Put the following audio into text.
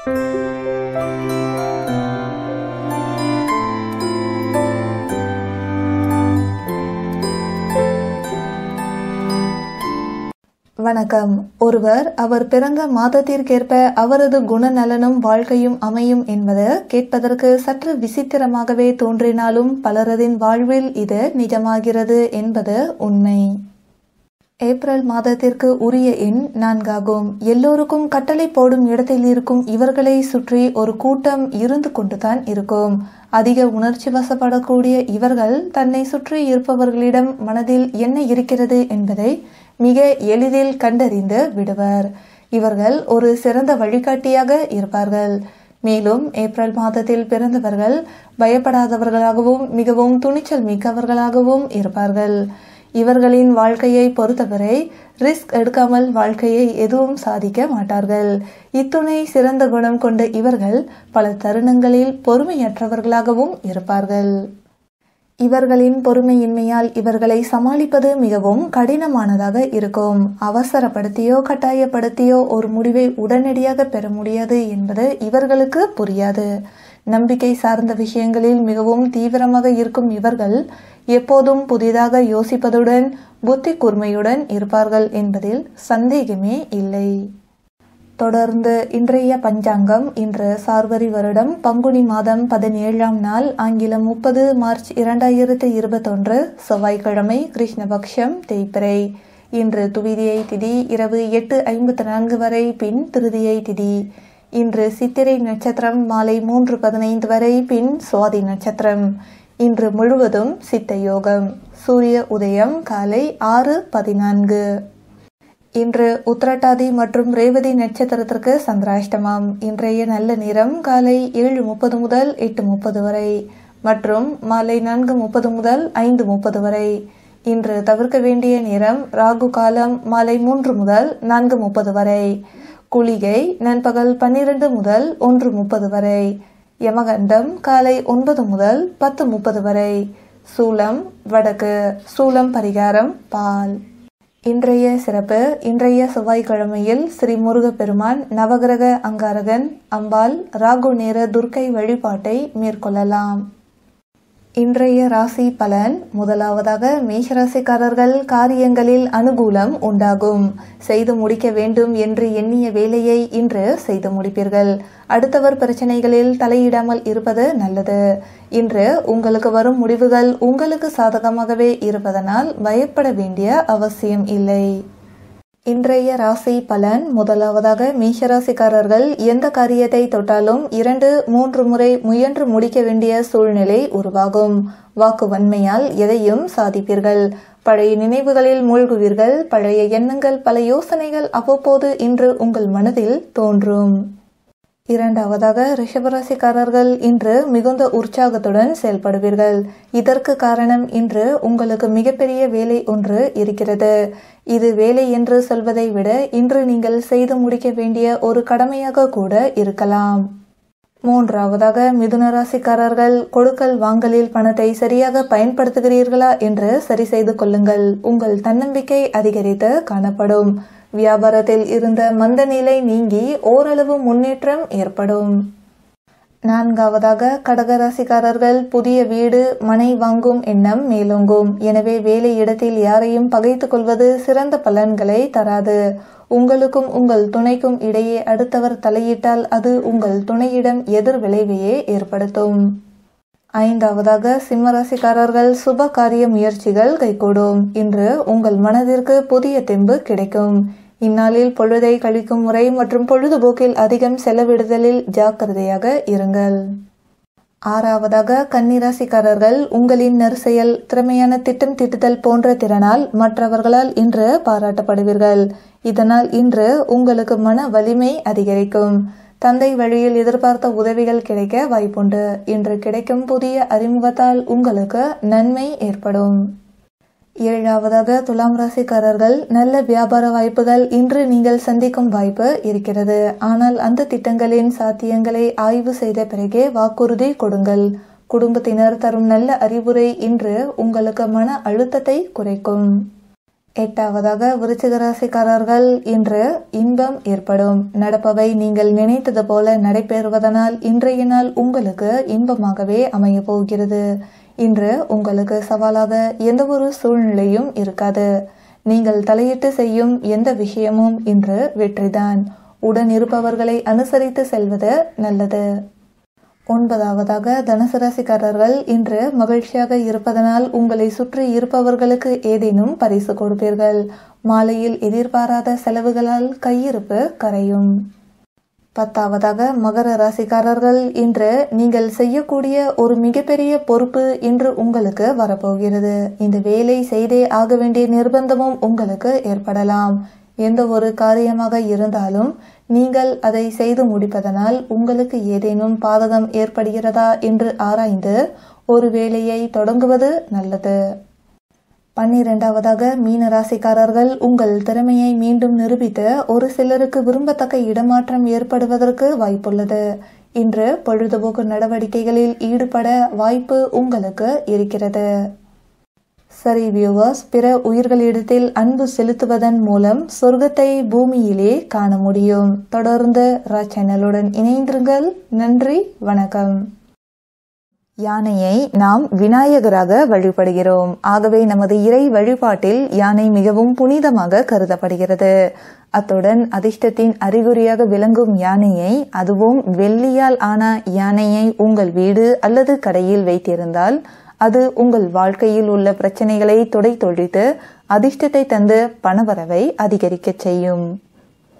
வணக்கம் ஒருவர் அவர் பிறந்த மாதத்திற்கேற்ப அவரது குணநலனும் வாழ்க்கையும் அமையும் என்பது கேட்பதற்கு சற்று விசித்திரமாகவே தோன்றினாலும் பலரதின் வாழ்வில் இது நிஜமாகிறது என்பது உண்மை ஏப்ரல் மாதத்திற்கு உரிய எண் நான்காகும் எல்லோருக்கும் கட்டளை போடும் இடத்தில் இருக்கும் இவர்களை சுற்றி ஒரு கூட்டம் இருந்து கொண்டுதான் இருக்கும் அதிக உணர்ச்சி வசப்படக்கூடிய இவர்கள் தன்னை சுற்றி இருப்பவர்களிடம் மனதில் என்ன இருக்கிறது என்பதை மிக எளிதில் கண்டறிந்து விடுவர் இவர்கள் ஒரு சிறந்த வழிகாட்டியாக இருப்பார்கள் மேலும் ஏப்ரல் மாதத்தில் பிறந்தவர்கள் பயப்படாதவர்களாகவும் மிகவும் துணிச்சல் மிக்கவர்களாகவும் இருப்பார்கள் இவர்களின் வாழ்க்கையை பொறுத்தவரை ரிஸ்க் எடுக்காமல் வாழ்க்கையை எதுவும் சாதிக்க மாட்டார்கள் இத்துணை சிறந்த குணம் கொண்ட இவர்கள் பல தருணங்களில் பொறுமையற்றவர்களாகவும் இருப்பார்கள் இவர்களின் பொறுமையின்மையால் இவர்களை சமாளிப்பது மிகவும் கடினமானதாக இருக்கும் அவசரப்படுத்தியோ கட்டாயப்படுத்தியோ ஒரு முடிவை உடனடியாக பெற முடியாது என்பது இவர்களுக்கு புரியாது நம்பிக்கை சார்ந்த விஷயங்களில் மிகவும் தீவிரமாக இருக்கும் இவர்கள் எப்போதும் புதிதாக யோசிப்பதுடன் புத்தி கூர்மையுடன் இருப்பார்கள் என்பதில் சந்தேகமே இல்லை தொடர்ந்து இன்றைய பஞ்சாங்கம் இன்று சார்வரி வருடம் பங்குனி மாதம் பதினேழாம் நாள் ஆங்கிலம் முப்பது மார்ச் இரண்டாயிரத்து இருபத்தொன்று செவ்வாய்க்கிழமை கிருஷ்ணபக்ஷம் தேய்பிறை இன்று துவிதியை திதி இரவு எட்டு ஐம்பத்தி நான்கு வரை பின் திருதியை திதி இன்று சித்திரை நட்சத்திரம் மாலை மூன்று பதினைந்து வரை பின் சுவாதி நட்சத்திரம் இன்று முழுவதும் சித்த யோகம் சூரிய உதயம் காலை ஆறு பதினான்கு இன்று உத்திரட்டாதி மற்றும் ரேவதி நட்சத்திரத்திற்கு சந்திராஷ்டமம் இன்றைய நல்ல நிறம் காலை ஏழு முப்பது முதல் எட்டு முப்பது வரை மற்றும் மாலை நான்கு முப்பது முதல் ஐந்து முப்பது வரை இன்று தவிர்க்க வேண்டிய நேரம் ராகு காலம் மாலை மூன்று முதல் நான்கு முப்பது வரை குளிகை நண்பகல் பன்னிரண்டு முதல் ஒன்று முப்பது வரை யமகண்டம் காலை ஒன்பது முதல் பத்து முப்பது வரை சூலம் வடக்கு சூலம் பரிகாரம் பால் இன்றைய சிறப்பு இன்றைய செவ்வாய்க்கிழமையில் ஸ்ரீ முருகப்பெருமான் நவகிரக அங்காரகன் அம்பாள் ராகு நேர துர்க்கை வழிபாட்டை மேற்கொள்ளலாம் இன்றைய ராசி பலன் முதலாவதாக மேஷராசிக்காரர்கள் காரியங்களில் அனுகூலம் உண்டாகும் செய்து முடிக்க வேண்டும் என்று எண்ணிய வேலையை இன்று செய்து முடிப்பீர்கள் அடுத்தவர் பிரச்சனைகளில் தலையிடாமல் இருப்பது நல்லது இன்று உங்களுக்கு வரும் முடிவுகள் உங்களுக்கு சாதகமாகவே இருப்பதனால் பயப்பட வேண்டிய அவசியம் இல்லை இன்றைய ராசி பலன் முதலாவதாக மேஷராசிக்காரர்கள் எந்த காரியத்தை தொட்டாலும் இரண்டு மூன்று முறை முயன்று முடிக்க வேண்டிய சூழ்நிலை உருவாகும் வாக்கு வன்மையால் எதையும் சாதிப்பீர்கள் பழைய நினைவுகளில் மூழ்குவீர்கள் பழைய எண்ணங்கள் பல யோசனைகள் அவ்வப்போது இன்று உங்கள் மனதில் தோன்றும் இரண்டாவதாக ரிஷபராசிக்காரர்கள் இன்று மிகுந்த உற்சாகத்துடன் செயல்படுவீர்கள் இதற்கு காரணம் இன்று உங்களுக்கு மிகப்பெரிய வேலை ஒன்று இருக்கிறது இது வேலை என்று சொல்வதை விட இன்று நீங்கள் செய்து முடிக்க வேண்டிய ஒரு கடமையாக கூட இருக்கலாம் மூன்றாவதாக மிதுன ராசிக்காரர்கள் கொடுக்கல் வாங்கலில் பணத்தை சரியாக பயன்படுத்துகிறீர்களா என்று சரி செய்து கொள்ளுங்கள் உங்கள் தன்னம்பிக்கை அதிகரித்து காணப்படும் வியாபாரத்தில் இருந்த மந்த நிலை நீங்கி ஓரளவு முன்னேற்றம் ஏற்படும் நான்காவதாக கடகராசிக்காரர்கள் புதிய வீடு மனை வாங்கும் எண்ணம் மேலோங்கும் எனவே வேலை இடத்தில் யாரையும் பகைத்துக் கொள்வது சிறந்த பலன்களை தராது உங்களுக்கும் உங்கள் துணைக்கும் இடையே அடுத்தவர் தலையிட்டால் அது உங்கள் துணையிடம் எதிர் விளைவையே ஏற்படுத்தும் ஐந்தாவதாக சிம்மராசிக்காரர்கள் சுப காரிய முயற்சிகள் கைகூடும் இன்று உங்கள் மனதிற்கு புதிய தெம்பு கிடைக்கும் இந்நாளில் பொழுதை கழிக்கும் முறை மற்றும் பொழுதுபோக்கில் அதிகம் செலவிடுதலில் ஜாக்கிரதையாக இருங்கள் ஆறாவதாக கன்னிராசிக்காரர்கள் உங்களின் நற்செயல் திறமையான திட்டம் திட்டுதல் போன்ற திறனால் மற்றவர்களால் இன்று பாராட்டப்படுவீர்கள் இதனால் இன்று உங்களுக்கு மன வலிமை அதிகரிக்கும் தந்தை வழியில் எதிர்பார்த்த உதவிகள் கிடைக்க வாய்ப்புண்டு இன்று கிடைக்கும் புதிய அறிமுகத்தால் உங்களுக்கு நன்மை ஏற்படும் ஏழாவதாக துலாம் ராசிக்காரர்கள் நல்ல வியாபார வாய்ப்புகள் இன்று நீங்கள் சந்திக்கும் வாய்ப்பு இருக்கிறது ஆனால் அந்த திட்டங்களின் சாத்தியங்களை ஆய்வு செய்த பிறகே வாக்குறுதி கொடுங்கள் குடும்பத்தினர் தரும் நல்ல அறிவுரை இன்று உங்களுக்கு மன அழுத்தத்தை குறைக்கும் எட்டாவதாக விருச்சிக ராசிக்காரர்கள் இன்று இன்பம் ஏற்படும் நடப்பவை நீங்கள் நினைத்தது போல நடைபெறுவதனால் இன்றைய நாள் உங்களுக்கு இன்பமாகவே அமைய போகிறது இன்று உங்களுக்கு சவாலாக எந்த ஒரு சூழ்நிலையும் இருக்காது நீங்கள் தலையிட்டு செய்யும் எந்த விஷயமும் இன்று வெற்றிதான் உடன் இருப்பவர்களை அனுசரித்து செல்வது நல்லது ஒன்பதாவதாக தனுசு ராசிக்காரர்கள் இன்று மகிழ்ச்சியாக இருப்பதனால் உங்களை சுற்றி இருப்பவர்களுக்கு ஏதேனும் பரிசு கொடுப்பீர்கள் மாலையில் எதிர்பாராத செலவுகளால் கையிருப்பு கரையும் பத்தாவதாக மகர ராசிக்காரர்கள் இன்று நீங்கள் செய்யக்கூடிய ஒரு மிகப்பெரிய பொறுப்பு இன்று உங்களுக்கு வரப்போகிறது இந்த வேலை செய்தே ஆக வேண்டிய நிர்பந்தமும் உங்களுக்கு ஏற்படலாம் எந்த ஒரு காரியமாக இருந்தாலும் நீங்கள் அதை செய்து முடிப்பதனால் உங்களுக்கு ஏதேனும் பாதகம் ஏற்படுகிறதா என்று ஆராய்ந்து ஒரு வேலையை தொடங்குவது நல்லது பன்னிரெண்டாவதாக மீன ராசிக்காரர்கள் உங்கள் திறமையை மீண்டும் நிரூபித்து ஒரு சிலருக்கு விரும்பத்தக்க இடமாற்றம் ஏற்படுவதற்கு வாய்ப்புள்ளது இன்று பொழுதுபோக்கு நடவடிக்கைகளில் ஈடுபட வாய்ப்பு உங்களுக்கு இருக்கிறது சரி வியூவர்ஸ் பிற உயிர்களிடத்தில் அன்பு செலுத்துவதன் மூலம் சொர்க்கத்தை பூமியிலே காண முடியும் தொடர்ந்து ரா சேனலுடன் இணைந்திருங்கள் நன்றி வணக்கம் யானையை நாம் விநாயகராக வழிபடுகிறோம் ஆகவே நமது இறை வழிபாட்டில் யானை மிகவும் புனிதமாக கருதப்படுகிறது அத்துடன் அதிர்ஷ்டத்தின் அறிகுறியாக விளங்கும் யானையை அதுவும் வெள்ளியால் ஆன யானையை உங்கள் வீடு அல்லது கடையில் வைத்திருந்தால் அது உங்கள் வாழ்க்கையில் உள்ள பிரச்சனைகளை துடை தொழித்து அதிர்ஷ்டத்தை தந்து பணவரவை அதிகரிக்கச் செய்யும்